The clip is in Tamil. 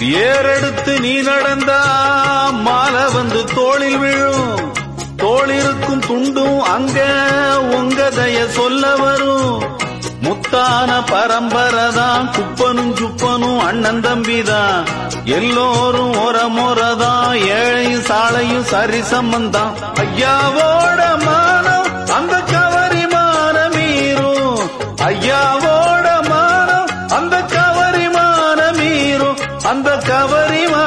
ஏறெடுத்து நீ நடந்தா மாலை வந்து தோளில் விழும் தோளிருக்கும் துண்டும் அங்க உங்க தய சொல்ல வரும் முத்தான பரம்பரை தான் குப்பனும் சுப்பனும் அண்ணன் தம்பிதான் எல்லோரும் ஒர முறைதான் ஏழையும் சாலையும் சரி சம்பந்தம் ஐயாவோட மானம் அந்த கவரி மான மீறும் ஐயாவோட மானம் அந்த கவரி மான மீறும் அந்த கவரி மான